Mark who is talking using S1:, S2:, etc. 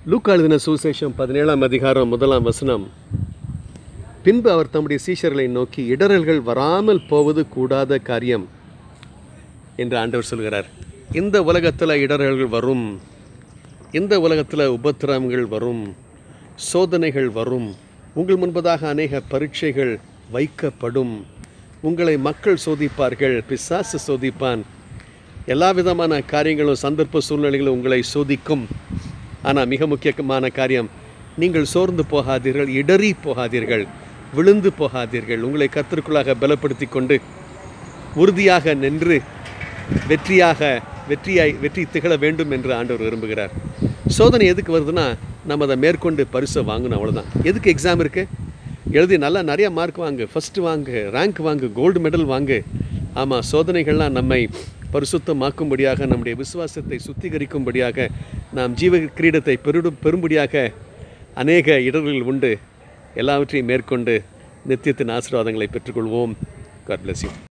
S1: லூக்கா எழுதின சுவிசேஷம் பதினேழாம் அதிகாரம் முதலாம் வசனம் பின்பு அவர் தம்முடைய சீஷர்களை நோக்கி இடரல்கள் வராமல் போவது கூடாத காரியம் என்று ஆண்டவர் சொல்கிறார் இந்த உலகத்தில் இடரல்கள் வரும் இந்த உலகத்தில் உபத்திரவங்கள் வரும் சோதனைகள் வரும் உங்கள் முன்பதாக அநேக பரீட்சைகள் வைக்கப்படும் உங்களை மக்கள் சோதிப்பார்கள் பிசாசு சோதிப்பான் எல்லா விதமான காரியங்களும் சந்தர்ப்ப சூழ்நிலைகளும் உங்களை சோதிக்கும் ஆனால் மிக முக்கியமான காரியம் நீங்கள் சோர்ந்து போகாதீர்கள் இடறி போகாதீர்கள் விழுந்து போகாதீர்கள் உங்களை கர்த்தருக்குள்ளாக பலப்படுத்தி கொண்டு உறுதியாக நின்று வெற்றியாக வெற்றியாய் வெற்றி திகழ வேண்டும் என்று ஆண்டவர் விரும்புகிறார் சோதனை எதுக்கு வருதுன்னா நம்ம அதை மேற்கொண்டு பரிசை வாங்கணும் அவ்வளோதான் எதுக்கு எக்ஸாம் இருக்குது எழுதி நல்லா நிறைய மார்க் வாங்கு ஃபஸ்ட்டு வாங்கு ரேங்க் வாங்கு கோல்டு மெடல் வாங்கு ஆமாம் சோதனைகள்லாம் நம்மை பரிசுத்தமாக்கும்படியாக நம்முடைய விசுவாசத்தை சுத்திகரிக்கும்படியாக நாம் ஜீவ கிரீடத்தை பெருடும் பெறும்படியாக அநேக இடர்கள் உண்டு எல்லாவற்றையும் மேற்கொண்டு நித்தியத்தின் ஆசீர்வாதங்களை பெற்றுக்கொள்வோம் காட் bless you